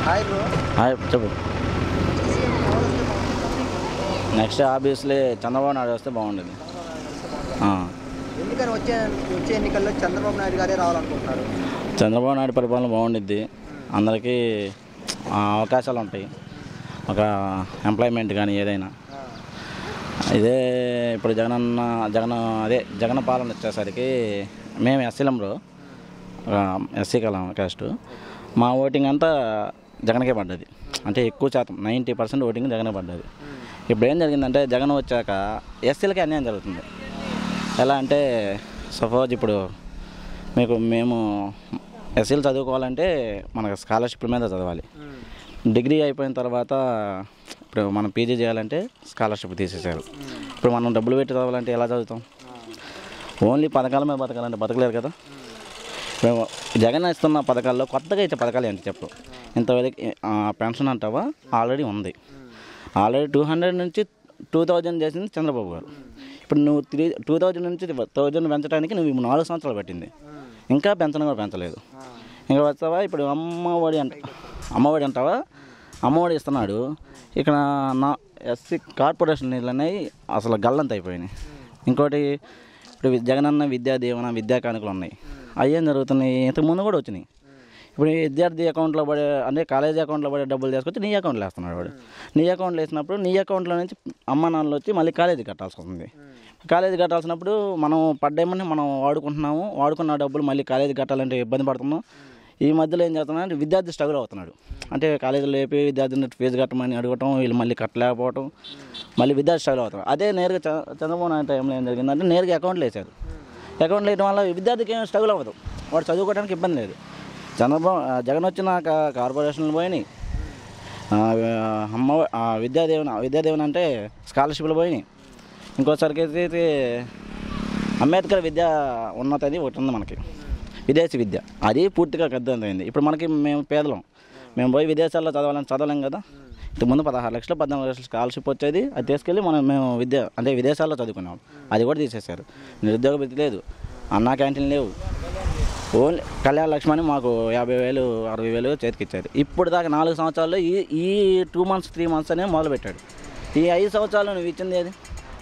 Hi bro hi చెప్పు next CM ఎవరు వస్తే బాగుంటుంది నెక్స్ట్ ఆబ్వియస్లీ చంద్రబాబు నాయుడు వస్తే బాగుండేది ఆ. ఎందుకని వచ్చే వచ్చే ఎన్నికల్లో చంద్రబాబు నాయుడు గారే రావాలనుకుంటున్నారు చంద్రబాబు నాయుడు పరిపాలన బాగుండిద్ది అందరికీ ఆ, అవకాశాలు ఉంటాయి ఒక ఎంప్లాయ్మెంట్ కానీ ఏదైనా ఇదే ఇప్పుడు జగనన్న జగన్ అదే జగన్ పాలన వచ్చేసరికి మేము ఎస్సీలం బ్రో ఎస్సీ కలం కాస్ట్ మా ఓటింగ్ అంతా జగన్కే పడ్డది అంటే ఎక్కువ శాతం నైంటీ పర్సెంట్ ఓటింగ్ జగనే పడ్డది ఇప్పుడు ఏం జరిగిందంటే జగన్ వచ్చాక ఎస్సీలకి అన్యాయం జరుగుతుంది ఎలా అంటే సపోజ్ ఇప్పుడు మీకు మేము ఎస్సీలు చదువుకోవాలంటే మనకు స్కాలర్షిప్ల మీద చదవాలి డిగ్రీ అయిపోయిన తర్వాత ఇప్పుడు మనం పీజీ చేయాలంటే స్కాలర్షిప్ తీసేశారు ఇప్పుడు మనం డబ్బులు పెట్టి చదవాలంటే ఎలా చదువుతాం ఓన్లీ పథకాల మీద బతకాలంటే బతకలేరు కదా మేము జగన్ ఇస్తున్న పథకాల్లో కొత్తగా ఇచ్చే పథకాలు ఏంటి చెప్పు ఇంతవరకు ఆ, పెన్షన్ అంటావా ఆల్రెడీ ఉంది ఆల్రెడీ టూ హండ్రెడ్ నుంచి టూ థౌజండ్ చేసింది చంద్రబాబు గారు ఇప్పుడు నువ్వు త్రీ టూ థౌజండ్ నుంచి థౌజండ్ పెంచడానికి నువ్వు ఇప్పుడు నాలుగు సంవత్సరాలు పట్టింది ఇంకా పెంచడం కూడా పెంచలేదు ఇంకా వస్తావా ఇప్పుడు అమ్మఒడి అంట అమ్మఒడి అంటావా అమ్మఒడి ఇస్తున్నాడు ఇక్కడ నా ఎస్సీ కార్పొరేషన్ నీళ్ళు అనేవి అసలు గల్లంత అయిపోయినాయి ఇంకోటి ఇప్పుడు వి- జగనన్న విద్యా దీవెన విద్యా కానుకలు ఉన్నాయి అవి ఏం జరుగుతున్నాయి ఇంతకు ముందు కూడా వచ్చినాయి ఇప్పుడు ఈ విద్యార్థి అకౌంట్లో పడే అంటే కాలేజీ అకౌంట్లో పడే డబ్బులు తీసుకొచ్చి నీ అకౌంట్లో వేస్తున్నాడు వాడు నీ అకౌంట్లో వేసినప్పుడు నీ అకౌంట్లో నుంచి అమ్మ నాన్నలు వచ్చి మళ్ళీ కాలేజీ కట్టాల్సి వస్తుంది కాలేజీ కట్టాల్సినప్పుడు మనం పడ్డామని మనం వాడుకుంటున్నాము వాడుకున్న డబ్బులు మళ్ళీ కాలేజీ కట్టాలంటే ఇబ్బంది పడుతున్నాం ఈ మధ్యలో ఏం చేస్తున్నాడు అంటే విద్యార్థి స్ట్రగుల్ అవుతున్నాడు అంటే కాలేజీలో లేపి విద్యార్థిని ఫీజు కట్టమని అడగటం వీళ్ళు మళ్ళీ కట్టలేకపోవటం మళ్ళీ విద్యార్థి స్ట్రగుల్ అవుతాడు అదే నేరుగా చ- చంద్రబాబు నాయుడు టైంలో ఏం జరిగిందంటే నేరుగా అకౌంట్లో వేశారు అకౌంట్లో వేయడం వల్ల విద్యార్థికి ఏం స్ట్రగుల్ అవ్వదు వాడు చదువుకోవడానికి ఇబ్బంది లేదు చంద్రబాబు ఆ, జగన్ వచ్చినాక కార్పొరేషన్లు పోయినాయి ఆ, అమ్మ ఆ, విద్యాదేవన విద్యాదేవన అంటే స్కాలర్షిప్లు పోయినాయి ఇంకోసారికి అయితే అంబేద్కర్ విద్య ఉన్నతది ఒకటి ఉంది మనకి విదేశీ విద్య అది పూర్తిగా పెద్దదైంది ఇప్పుడు మనకి మేము పేదలం మేము పోయి విదేశాల్లో చదవాలని చదవలేం కదా ఇంతకుముందు పదహారు లక్షలు పద్నాలుగు లక్షలు స్కాలర్షిప్ వచ్చేది అది తీసుకెళ్ళి మనం మేము విద్య అంటే విదేశాల్లో చదువుకున్నాం అది కూడా తీసేశారు నిరుద్యోగ వృత్తి లేదు అన్నా క్యాంటీన్ లేవు ఓన్లీ కళ్యాణ లక్ష్మి అని మాకు యాభై వేలు అరవై వేలు చేతికి ఇచ్చారు ఇప్పుడు దాకా నాలుగు సంవత్సరాల్లో ఈ ఈ టూ మంత్స్ త్రీ మంత్స్ అనే మొదలు పెట్టాడు ఈ ఐదు సంవత్సరాలు నువ్వు ఇచ్చింది ఏది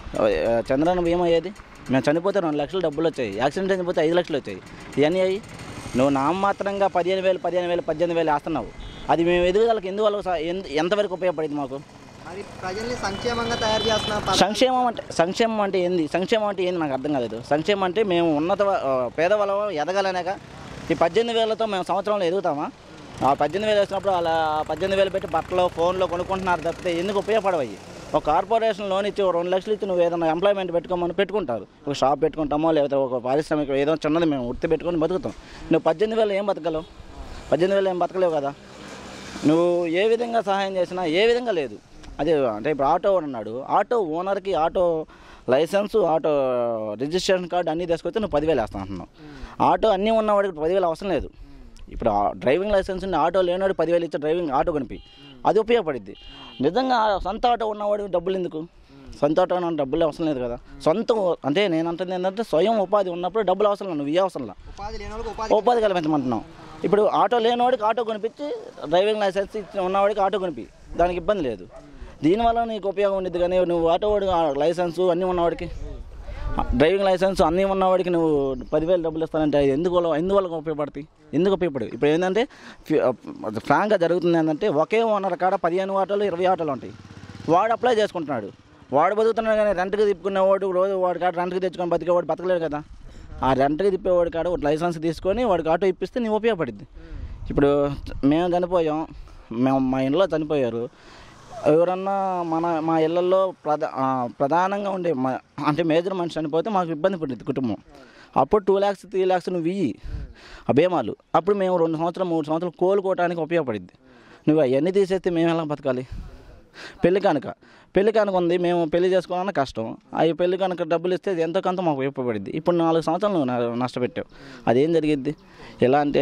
ఆ, చంద్రన్న భీమా ఏది మేము చనిపోతే రెండు లక్షలు డబ్బులు వచ్చాయి యాక్సిడెంట్ చనిపోతే ఐదు లక్షలు వచ్చాయి ఇవన్నీ అయ్యి నువ్వు నామమాత్రంగా పదిహేను వేలు పదిహేను వేలు పద్దెనిమిది వేలు వేస్తున్నావు అది మేము ఎదుగుదలకు ఎందువల్ల స- ఎందు ఎంతవరకు ఉపయోగపడింది మాకు అది ప్రజల్ని సంక్షేమంగా తయారు చేస్తున్న పథకం- సంక్షేమం అంటే సంక్షేమం అంటే ఏంది సంక్షేమం అంటే ఏంది నాకు అర్థం కాలేదు సంక్షేమం అంటే మేము ఉన్నత వ- ఆ, పేదవాళ్ళం ఎదగాలనేక ఈ పద్దెనిమిది వేలతో మేము సంవత్సరంలో ఎదుగుతామా ఆ పద్దెనిమిది వేలు వేసినప్పుడు అలా పద్దెనిమిది వేలు పెట్టి బట్టలు ఫోన్లో కొనుక్కుంటున్నారు తప్పితే ఎందుకు ఉపయోగపడవయ్యి ఒక కార్పొరేషన్ లోన్ ఇచ్చి ఓ రెండు లక్షలు ఇచ్చి నువ్వు ఏదైనా ఎంప్లాయ్మెంట్ పెట్టుకోమని పెట్టుకుంటారు ఒక షాప్ పెట్టుకుంటామో లేకపోతే ఒక పారిశ్రామిక ఏదో చిన్నది మేము వృత్తి పెట్టుకొని బతుకుతాం నువ్వు పద్దెనిమిది వేలు ఏం బతకలేవు పద్దెనిమిది వేలు ఏం బతకలేవు కదా నువ్వు ఏ విధంగా సహాయం చేసినా ఏ విధంగా లేదు అదే అంటే ఇప్పుడు ఆటో ఓనర్ ఉన్నాడు ఆటో ఓనర్కి auto licence auto registration card అన్నీ తీసుకొచ్చి నువ్వు పదివేలు వేస్తా అంటున్నావు ఆటో అన్నీ ఉన్నవాడికి పదివేలు అవసరం లేదు ఇప్పుడు ఆ డ్రైవింగ్ లైసెన్స్ ఉన్న ఆటో లేనివాడు పదివేలు ఇచ్చి డ్రైవింగ్ ఆటో కొనిపి అది ఉపయోగపడిద్ది నిజంగా ఆ సొంత ఆటో ఉన్నవాడు డబ్బులు ఎందుకు సొంత ఆటో ఉన్న డబ్బులు అవసరం లేదు కదా సొంత అంటే నేను అంటుంది ఏంటంటే స్వయం ఉపాధి ఉన్నప్పుడు డబ్బులు అవసరం లేదు నువ్వు ఇవే అవసరం లేదు ఉపాధి లేని వాళ్ళకి ఉపాధి ఉపాధి కల్పించమంటున్నాం ఇప్పుడు ఆటో లేనివాడికి ఆటో కొనిపించి డ్రైవింగ్ లైసెన్స్ ఇచ్చిన ఉన్నవాడికి ఆటో కొనిపి దానికి ఇబ్బంది లేదు దీనివల్ల నీకు ఉపయోగం ఉండేది కానీ నువ్వు ఆటో వాడికి ఆ లైసెన్స్ అన్నీ ఉన్నవాడికి డ్రైవింగ్ లైసెన్స్ అన్నీ ఉన్నవాడికి నువ్వు పదివేలు డబ్బులు ఇస్తానంటే అది ఎందుకు ఎందువల్ల ఉపయోగపడతాయి ఎందుకు ఉపయోగపడవు ఇప్పుడు ఏంటంటే ఫి- అది ఫ్రాంక్గా జరుగుతుంది ఏంటంటే ఒకే ఓనర్ కాడ పదిహేను ఆటోలు ఇరవై ఆటోలు ఉంటాయి వాడు అప్లై చేసుకుంటున్నాడు వాడు బతుకుతున్నాడు కానీ రెంట్కి తిప్పుకునేవాడు రోజు వాడి కాడ రెంట్కి తెచ్చుకొని బతికేవాడు బతకలేడు కదా ఆ రెంట్కి తిప్పేవాడి కాడ ఒక లైసెన్స్ తీసుకొని వాడికి ఆటో ఇప్పిస్తే నీకు ఉపయోగపడుద్ది ఇప్పుడు మేము చనిపోయాం మేము మా ఇంట్లో చనిపోయారు ఎవరన్నా మన మా ఇళ్ళల్లో ప్రధా ఆ, ప్రధానంగా ఉండే మా అంటే మేజర్ మనిషి చనిపోతే మాకు ఇబ్బంది పడుద్ది కుటుంబం అప్పుడు టూ ల్యాక్స్ త్రీ ల్యాక్స్ నువ్వు ఇయ్యి ఆ భీమాలు అప్పుడు మేము రెండు సంవత్సరాలు మూడు సంవత్సరాలు కోలుకోవడానికి ఉపయోగపడిద్ది నువ్వు అవన్నీ తీసేస్తే మేము ఎలా బతకాలి పెళ్లి కానుక పెళ్లి కానుక ఉంది మేము పెళ్లి చేసుకోవాలన్నా కష్టం అవి పెళ్లి కానుక డబ్బులు ఇస్తే అది ఎంతో కొంత మాకు ఉపయోగపడింది ఇప్పుడు నాలుగు సంవత్సరాలు నువ్వు నా- నష్టపెట్టావు అదేం జరిగిద్ది ఎలా అంటే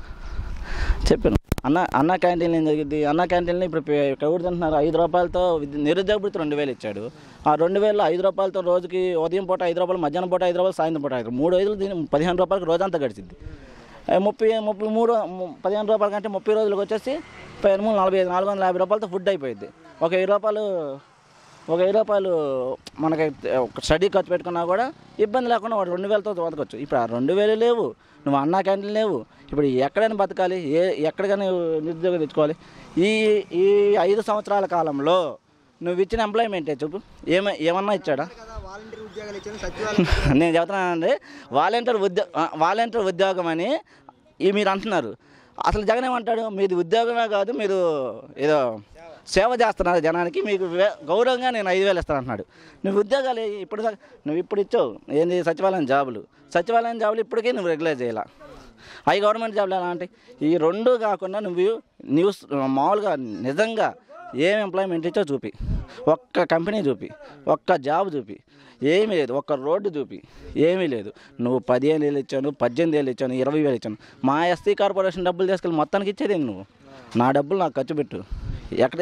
చెప్పాను అన్న అన్న క్యాంటీన్లో ఏం జరిగింది అన్న క్యాంటీన్లో ఇప్పుడు పే- ఎవరు తింటున్నారు ఐదు రూపాయలతో విద్య- నిరుద్యోగ భృతి రెండు వేలు ఇచ్చాడు ఆ రెండు వేలు ఐదు రూపాయలతో రోజుకి ఉదయం పూట ఐదు రూపాయలు మధ్యాహ్నం పూట ఐదు రూపాయలు సాయంత్రం పూట ఐదు రూపాయలు. మూడు ఐదులు దీని పదిహేను రూపాయలకి రోజంతా గడిచింది ఏ ముప్పై ముప్పై మూడు ము- పదిహేను రూపాయల కంటే ముప్పై రోజులకు వచ్చేసి పదిహేను మూడు నలభై ఐదు నాలుగు వందల యాభై రూపాయలతో ఫుడ్ అయిపోయింది ఒక వెయ్యి రూపాయలు ఒక వెయ్యి రూపాయలు మనకి ఒక స్టడీ ఖర్చు పెట్టుకున్నా కూడా ఇబ్బంది లేకుండా వాడు రెండు వేలతో బతకొచ్చు ఇప్పుడు ఆ రెండు వేలు లేవు నువ్వు అన్నా క్యాంటీన్ లేవు ఇప్పుడు ఎక్కడైనా బతకాలి ఏ ఎక్కడికైనా నిరుద్యోగం తెచ్చుకోవాలి ఈ ఈ ఐదు సంవత్సరాల కాలంలో నువ్వు ఇచ్చిన ఎంప్లాయ్మెంటే చెప్పు ఏమ ఏమన్నా ఇచ్చాడా కదా వాలంటీర్ ఉద్యోగాలు ఇచ్చాను సచివాలయం నేను చెబుతున్నానండి వాలంటీర్ ఉద్యోగ వాలంటీర్ ఉద్యోగం అని ఈ మీరు అంటున్నారు అసలు జగన్ ఏమంటాడు మీది ఉద్యోగమే కాదు మీరు ఏదో సేవ చేస్తున్నారు జనానికి మీకు వే- గౌరవంగా నేను ఐదు వేలు ఇస్తాను అంటున్నాడు నువ్వు ఉద్యోగాలు ఏ- ఇప్పుడు దాకా- నువ్వు ఇప్పుడు ఇచ్చావు ఏంది సచివాలయం జాబులు సచివాలయం జాబులు ఇప్పటికీ నువ్వు రెగ్యులర్ చేయాల అవి గవర్నమెంట్ జాబులు ఎలా అంటే ఈ రెండు కాకుండా నువ్వు న్యూస్ మామూలుగా నిజంగా ఏం ఎంప్లాయ్మెంట్ ఇచ్చో చూపి ఒక్క కంపెనీ చూపి ఒక్క జాబ్ చూపి ఏమీ లేదు ఒక్క రోడ్డు చూపి ఏమీ లేదు నువ్వు పదిహేను వేలు ఇచ్చాను పద్దెనిమిది వేలు ఇచ్చాను ఇరవై వేలు ఇచ్చాను మా ఎస్సీ కార్పొరేషన్ డబ్బులు తీసుకెళ్ళి మొత్తానికి ఇచ్చేది నువ్వు నా డబ్బులు నాకు ఖర్చు పెట్టు ఎక్కడ